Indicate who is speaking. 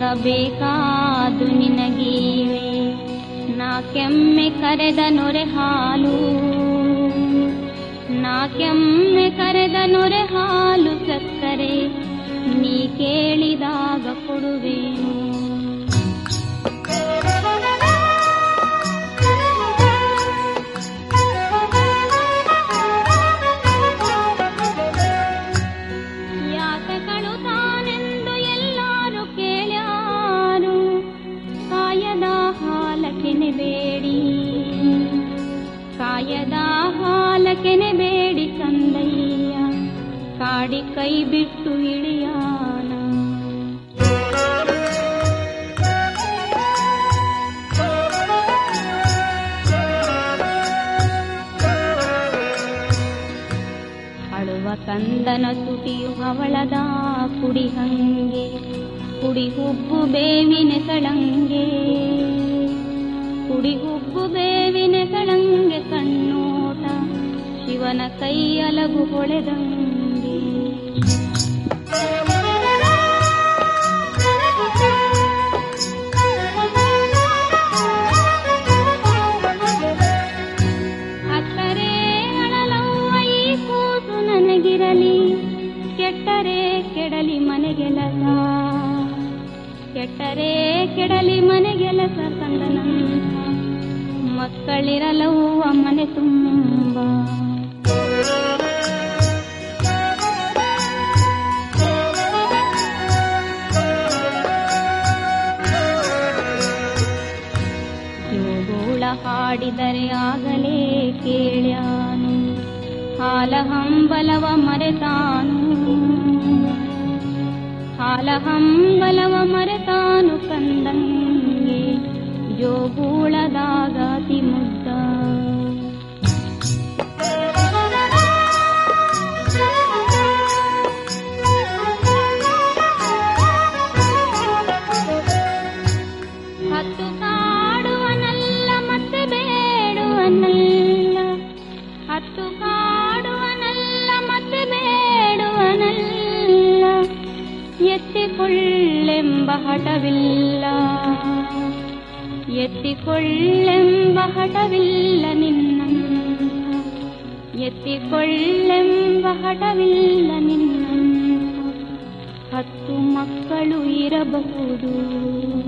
Speaker 1: ಬೇಕಾದು ನಿನಗೀವೆ ನಾ ಕೆಮ್ಮೆ ಕರೆದ ನೊರೆ ಹಾಲು ನಾ ಕೆಮ್ಮೆ ಕರೆದ ನೊರೆ ಹಾಲು ಸಕ್ಕರೆ ನೀ ಕೇಳಿದಾಗ ಕೊಡುವೇನು ಯಾತಗಳು ತಾನೆಂದು ಎಲ್ಲಾರು ಕೇಳ್ಯಾರು ಕಾಯದ ಹಾಲಕೆನೆ ಬೇಡಿ ಕಾಯದ ಹಾಲಕೆನೆ ಬೇಡಿ ಕಂದಯ್ಯ ಕಾಡಿ ಕೈ ಬಿಟ್ಟು ಇಳಿಯಾನ ಅಳುವ ಕಂದನ ತುಟಿಯು ಹವಳದ ಕುಡಿ ಹಂಗೆ ಕುಡಿ ಹುಬ್ಬು ಬೇವಿನ ಕಳಂಗೆ ಕುಡಿ ಹುಬ್ಬು ಬೇವಿನ ಕಳಂಗೆ ಕಣ್ಣೋಟ ಶಿವನ ಕೈಯಲಗು ಹೊಳೆದಂಗೆ ಅಕ್ಕರೆ ಅಳಲವ್ವ ಈ ಕೂಸು ನನಗಿರಲಿ ಕೆಟ್ಟರೆ ಕೆಡಲಿ ಮನೆಗೆಲಸ ಕೆಟ್ಟರೆ ಕೆಡಲಿ ಮನೆಗೆಲಸ ಕಂದನಂತ ಮಕ್ಕಳಿರಲವ್ವ ಮನೆ ತುಂಬ ಜೋಗೋಳ ಹಾಡಿದರೆ ಆಗಲೇ ಕೇಳ್ಯಾನು ಹಾಲ ಹಂಬಲವ ಮರೆತಾನು ಹಾಲ ಹಂಬಲವ ಮರೆತಾನು ಕಂದಂಗೆ ಜೋಗೂಳದಾಗಾತಿ ಮುದ್ದ ಹತ್ತು ಕಾಡುವನಲ್ಲ ಮತ್ತೆ ಬೇಡುವನಲ್ಲ ಹತ್ತು ಕಾಡುವನಲ್ಲ ಮತ್ತೆ ಬೇಡುವನಲ್ಲ ಎತ್ತಿಕೊಳ್ಳೆಂಬ ಹಠವಿಲ್ಲ ಎತ್ತಿಕೊಳ್ಳೆಂಬ ಹಠವಿಲ್ಲ ನಿನ್ನಂತ ಎತ್ತಿಕೊಳ್ಳೆಂಬ ಹಠವಿಲ್ಲ ನಿನ್ನಂತ ಹತ್ತು ಮಕ್ಕಳು ಇರಬಹುದು